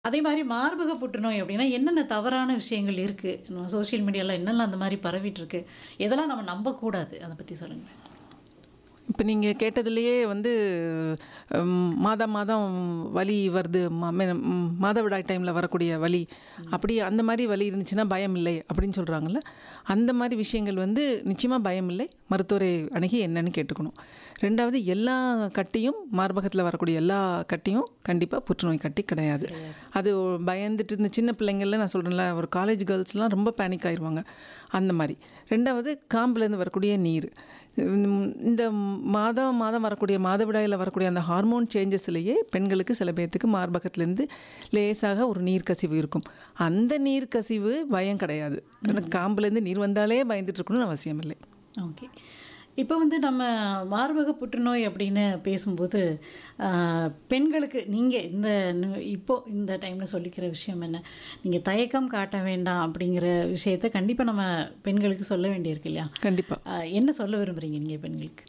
அதே மாரி மார்பக புற்றுநோய் அப்டின்னா, என்னென்ன தவறான விஷயங்கள் இருக்கு? நம்ம சோசியல் மீடியால என்னலாம் அந்த மாரி பரவிட்டுருக்கு? எதெல்லாம் நம்ம நம்பக்கூடாது? அத பத்தி சொல்லுங்களேன். இப்ப நீங்க கேட்டதிலேயே வந்து ம் மாதா மாதம் வலி வருது. ம மெ ம் மாதவிடாய் டைம்ல வரக்கூடிய வலி. அப்படி அந்த மாரி வலி இருந்துச்சுன்னா பயம் இல்லை அப்படின்னு சொல்றாங்கல்ல. அந்த மாரி விஷயங்கள் வந்து நிச்சயமா பயம் இல்லை. மருத்துவரை அணுகி என்னன்னு கேட்டுக்கணும். 2வது எல்லா கட்டியும் மார்பகத்தில வரக்கூடிய எல்லா கட்டியும் கண்டிப்பா புற்றுநோய் கட்டி கிடையாது. அது பயந்துட்டு இந்த சின்ன பிள்ளைங்கள்ல நான் சொல்றேன்ல, ஒரு காலேஜ் கேர்ள்ஸ்லாம் ரொம்ப பேனிக் ஆயிருவாங்க. அந்த மாரி. 2வது காம்புலேருந்து வரக்கூடிய நீர். ம் இந்த மாதம் மாதம் வரக்கூடிய மாதவிடாயில வரக்கூடிய அந்த ஹார்மோன் சேஞ்சஸ்லயே பெண்களுக்கு சில பேத்துக்கு மார்பகத்திலேருந்து லேசாக ஒரு நீர் கசிவு இருக்கும். அந்த நீர் கசிவு பயம் கிடையாது. ஆனா காம்புலேருந்து நீர் வந்தாலே பயந்துட்டு இருக்கணும்னு அவசியம் இல்லை. ஓகே. இப்ப வந்து நம்ம மார்பக புற்றுநோய் அப்படின்னு பேசும்போது, அ பெண்களுக்கு நீங்க இந்த நு இப்போ இந்த டைம்ல சொல்லிக்கிற விஷயம் என்ன? நீங்க தயக்கம் காட்ட வேண்டாம் அப்படிங்கிற விஷயத்த கண்டிப்பா நம்ம பெண்களுக்கு சொல்ல வேண்டியிருக்கு இல்லையா? கண்டிப்பா. அ என்ன சொல்ல விரும்புறீங்க நீங்க பெண்களுக்கு?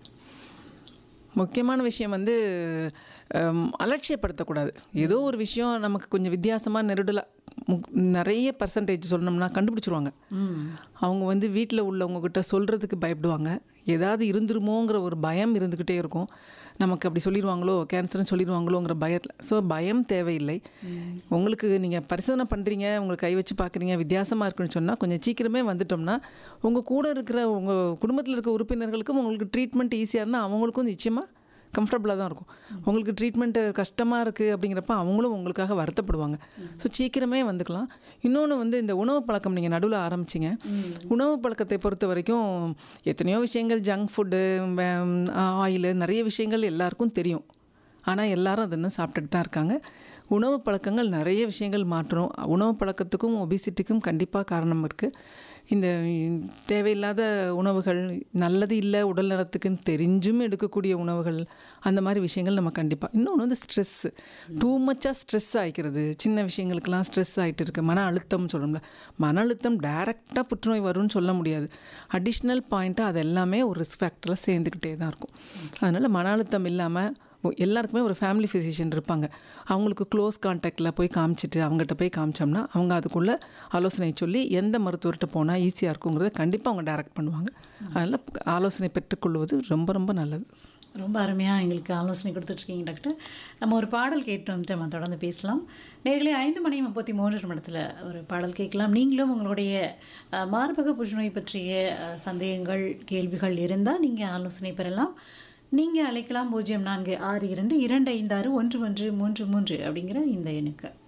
முக்கியமான விஷயம் வந்து அம் அலட்சியப்படுத்தக்கூடாது. ஏதோ ஒரு விஷயம் நமக்கு கொஞ்சம் வித்தியாசமா நெருடலா முக் நெறைய பெர்சன்டேஜ் சொன்னோம்னா கண்டுபிடிச்சுருவாங்க. ம். அவங்க அவங்க வந்து வீட்ல உள்ளவங்க கிட்ட சொல்றதுக்கு பயப்படுவாங்க. ஏதாவது இருந்துருமோங்கிற ஒரு பயம் இருந்துகிட்டே இருக்கும். நமக்கு அப்படி சொல்லிருவாங்களோ, கேன்சர்ன்னு சொல்லிருவாங்களோங்கிற பயத்தில. ஸோ பயம் தேவையில்லை. உங்களுக்கு நீங்க பரிசோதனை பண்றீங்க, உங்கள கை வச்சு பார்க்குறீங்க, வித்தியாசமா இருக்குன்னு சொன்னா, கொஞ்சம் சீக்கிரமே வந்துட்டோம்னா, உங்க கூட இருக்கிற உங்க குடும்பத்தில இருக்க உறுப்பினர்களுக்கும் உங்களுக்கு ட்ரீட்மெண்ட் ஈஸியா இருந்தா, அவங்களுக்கும் நிச்சயமா கம்ஃபர்டபுளா தான் இருக்கும். உங்களுக்கு ட்ரீட்மெண்ட் கஷ்டமா இருக்கு அப்படிங்கிறப்ப அவங்களும் உங்களுக்காக வருத்தப்படுவாங்க. ஸோ சீக்கிரமே வந்துக்கலாம். இன்னொன்னு வந்து இந்த உணவு பழக்கம் நீங்க நடுவுல ஆரம்பிச்சீங்க. உணவு பழக்கத்தை பொறுத்தவரைக்கும் எத்தனையோ விஷயங்கள் ஜங்க் ஃபுட்டு, வே ஆயிலு நெறைய விஷயங்கள் எல்லாருக்கும் தெரியும். ஆனா எல்லாரும் அத இன்னும் சாப்பிட்டுட்டு தான் இருக்காங்க. உணவு பழக்கங்கள் நெறைய விஷயங்கள் மாற்றணும். உணவு பழக்கத்துக்கும், ஒபிசிட்டிக்கும் கண்டிப்பா காரணம் இருக்கு. இந்த தேவையில்லாத உணவுகள், நல்லது இல்ல உடல் நலத்துக்குன்னு தெரிஞ்சும் எடுக்கக்கூடிய உணவுகள், அந்த மாரி விஷயங்கள் நம்ம கண்டிப்பா இன்னொன்னு வந்து ஸ்ட்ரெஸ். டூ மச்சா ஸ்ட்ரெஸ் ஆயிக்கிறது. சின்ன விஷயங்களுக்கெல்லாம் ஸ்ட்ரெஸ் ஆயிட்டு இருக்கு. மன அழுத்தம்னு சொல்றோம்ல. மன அழுத்தம் டைரக்ட்டா புற்றுநோய் வரும்னு சொல்ல முடியாது. அடிஷ்னல் பாயிண்ட்டா அது எல்லாமே ஒரு ரிஸ்க் ஃபேக்டரா சேர்ந்துக்கிட்டே தான் இருக்கும். அதனால மன அழுத்தம் இல்லாம எல்லாருக்குமே ஒரு ஃபேமிலி ஃபிசிஷியன் இருப்பாங்க. அவங்களுக்கு க்ளோஸ் கான்டாக்ட்ல போய் காமிச்சுட்டு, அவங்ககிட்ட போய் காமிச்சோம்னா, அவங்க அதுக்குள்ள ஆலோசனை சொல்லி எந்த மருத்துவர்ட்ட போனா ஈஸியா இருக்குங்கிறத கண்டிப்பா அவங்க டைரக்ட் பண்ணுவாங்க. அதனால ஆலோசனை பெற்றுக்கொள்வது ரொம்ப ரொம்ப நல்லது. ரொம்ப அருமையா எங்களுக்கு ஆலோசனை குடுத்துட்ருக்கீங்க டாக்டர். நம்ம ஒரு பாடல் கேட்டு வந்துட்டு நம்ம தொடர்ந்து பேசலாம். நேயர்களே 5 மணி 33 நிமிடத்தில ஒரு பாடல் கேட்கலாம். நீங்களும் உங்களுடைய அ மார்பக புற்றுநோய் பற்றிய அ சந்தேகங்கள், கேள்விகள் இருந்தா நீங்க ஆலோசனை பெறலாம். நீங்க அழைக்கலாம் 0462256133 அப்படிங்கிற இந்த எண்ணுக்கு.